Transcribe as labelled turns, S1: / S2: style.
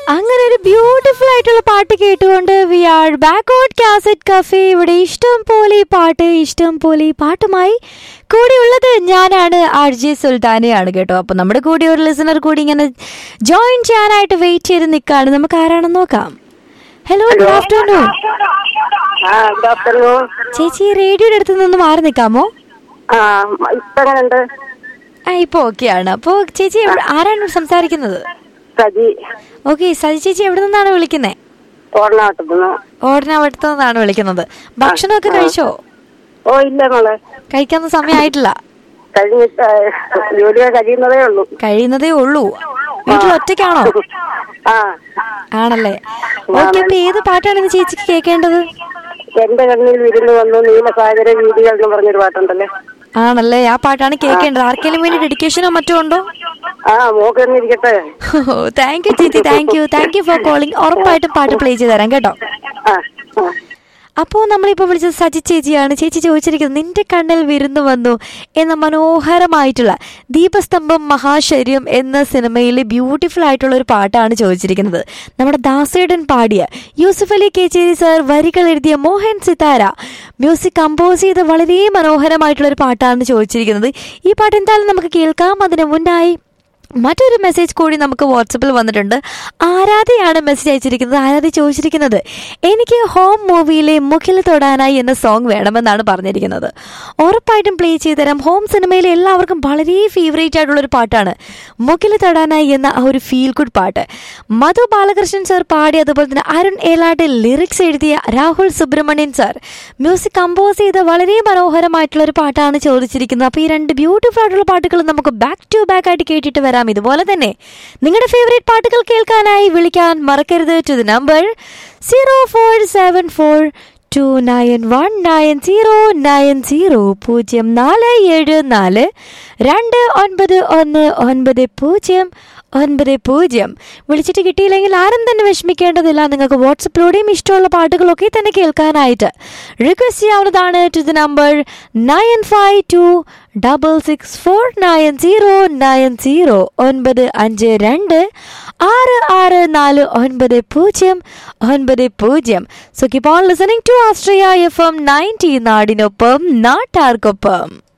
S1: അങ്ങനെ ഒരു ബ്യൂട്ടിഫുൾ ആയിട്ടുള്ള പാട്ട് കേട്ടുകൊണ്ട് we are backward cassette cafe ഇവിടെ ഇഷ്ടം പോലെ ഈ പാട്ട് ഇഷ്ടം പോലെ ഈ പാട്ടുമായി കൂടെയുള്ളത് ഞാനാണ് ആർ ജെ സുൽത്താനയാണ് കേട്ടോ അപ്പൊ നമ്മുടെ കൂടെ ഒരു ലിസണർ കൂടി ഇങ്ങനെ ജോയിൻ ചെയ്യാനായിട്ട് വെയിറ്റ് ചെയ്ത് നിൽക്കാണ് നമുക്ക് ആരാണെന്ന് നോക്കാം ഹലോ ഗുഡ് ആഫ്റ്റർനൂൺ
S2: ആ ഗുഡ് ആഫ്റ്റർനൂൺ
S1: ചേച്ചി റേഡിയോയുടെ അടുത്ത് നിന്ന് മാറി നിൽക്കാമോ
S2: ആ ഇപ്പൊ എങ്ങനെയുണ്ട്
S1: ആ ഇപ്പോൾ ഓക്കെയാണ് അപ്പോൾ ചേച്ചി എവിടെ- ആരാണ് സംസാരിക്കുന്നത്
S2: സജി
S1: ഓക്കെ സജി ചേച്ചി എവിടെ നിന്നാണ് വിളിക്കുന്നത്
S2: ഓർണാട്ടത്തുനിന്ന്
S1: ഓടനാവട്ടത്തു നിന്നാണ് വിളിക്കുന്നത് ഭക്ഷണമൊക്കെ കഴിച്ചോ
S2: ഓ ഇല്ല മോളെ
S1: കഴിക്കാനുള്ള സമയമായിട്ടില്ല
S2: കഴിഞ്ഞിട്ട് ജോലിയൊക്കെ കഴിയുന്നതേ ഉള്ളൂ
S1: കഴിയുന്നതേ ഉള്ളൂ വീട്ടിൽ ഒറ്റയ്ക്കാണോ
S2: ആ
S1: ആണല്ലേ ഓക്കെ അപ്പൊ ഏത് പാട്ടാണ് ഇന്ന് ചേച്ചിക്ക് കേൾക്കേണ്ടത്
S2: എന്റെ കണ്ണിൽ വിരുന്ന് വന്നു നീലസാഗര വീതികൾ എന്ന് പറഞ്ഞൊരു പാട്ടുണ്ടല്ലേ
S1: ആണല്ലേ ആ പാട്ടാണ് കേൾക്കേണ്ടത് ആർക്കെങ്കിലും വേണ്ടി ഡെഡിക്കേഷനോ മറ്റോ ഉണ്ടോ
S2: ആ മോക്ക് തന്നെ ഇരിക്കട്ടെ
S1: താങ്ക് യു ചേച്ചി thank you thank you for calling ഉറപ്പായിട്ടും പാട്ട് പ്ലേ ചെയ്ത് തരാം കേട്ടോ
S2: ആ ആ.
S1: അപ്പോൾ നമ്മളിപ്പോൾ വിളിച്ചത് സജി ചേച്ചിയാണ് ചേച്ചി ചോദിച്ചിരിക്കുന്നത് നിന്റെ കണ്ണിൽ വിരുന്നു വന്നു എന്ന മനോഹരമായിട്ടുള്ള ദീപസ്തംഭം മഹാശര്യം എന്ന സിനിമയിലെ ബ്യൂട്ടിഫുൾ ആയിട്ടുള്ള ഒരു പാട്ടാണ് ചോദിച്ചിരിക്കുന്നത് നമ്മുടെ ദാസേടൻ പാടിയ യൂസുഫ് അലി കേച്ചേരി സർ വരികൾ എഴുതിയ മോഹൻ സിതാര മ്യൂസിക് കമ്പോസ് ചെയ്ത വളരെ മനോഹരമായിട്ടുള്ള ഒരു പാട്ടാണ് ചോദിച്ചിരിക്കുന്നത് ഈ പാട്ട് എന്തായാലും നമുക്ക് കേൾക്കാം അതിന് മുന്നായി മറ്റൊരു മെസ്സേജ് കൂടി നമുക്ക് വാട്സപ്പിൽ വന്നിട്ടുണ്ട് ആരാധയാണ് മെസ്സേജ് അയച്ചിരിക്കുന്നത് ആരാധി ചോദിച്ചിരിക്കുന്നത് എനിക്ക് ഹോം മൂവിയിലെ മുഖിൽ തൊടാനായി എന്ന സോങ് വേണമെന്നാണ് പറഞ്ഞിരിക്കുന്നത് ഉറപ്പായിട്ടും പ്ലേ ചെയ്ത് തരാം ഹോം സിനിമയിലെ എല്ലാവർക്കും വളരെ ഫേവറേറ്റ് ആയിട്ടുള്ള ഒരു പാട്ടാണ് മുഖിൽ തൊടാനായി എന്ന ആ ഒരു ഫീൽ ഗുഡ് പാട്ട് മധു ബാലകൃഷ്ണൻ സർ പാടി അതുപോലെ തന്നെ അരുൺ ഏലാട്ട് ലിറിക്സ് എഴുതിയ Rahul Subrahmanyan sir music compose ചെയ്ത വളരെ മനോഹരമായിട്ടുള്ള ഒരു പാട്ടാണ് ചോദിച്ചിരിക്കുന്നത് അപ്പോൾ ഈ രണ്ട് ബ്യൂട്ടിഫുൾ ആയിട്ടുള്ള പാട്ടുകൾ നമുക്ക് ബാക്ക് ടു ബാക്ക് ആയിട്ട് കേട്ടിട്ട് വരാം ഇതുപോലെ തന്നെ നിങ്ങളുടെ ഫേവറേറ്റ് പാട്ടുകൾ കേൾക്കാനായി വിളിക്കാൻ മറക്കരുത് to the number zero four seven four two nine one nine zero nine zero പൂജ്യം നാല് ഏഴ് നാല് രണ്ട് ഒൻപത് ഒന്ന് ഒൻപത് പൂജ്യം ഒൻപത് പൂജ്യം വിളിച്ചിട്ട് കിട്ടിയില്ലെങ്കിൽ ആരും തന്നെ വിഷമിക്കേണ്ടതില്ല നിങ്ങൾക്ക് വാട്സപ്പിലൂടെയും ഇഷ്ടമുള്ള പാട്ടുകളൊക്കെ തന്നെ കേൾക്കാനായിട്ട് റിക്വസ്റ്റ് ചെയ്യാവുന്നതാണ് to the number nine five two double six four nine zero nine zero ഒൻപത് അഞ്ച് രണ്ട് ആറ് ആറ് നാല് ഒൻപത് പൂജ്യം ഒൻപത് പൂജ്യം so keep on listening to Austria F M ninety നാടിനൊപ്പം നാട്ടാർക്കൊപ്പം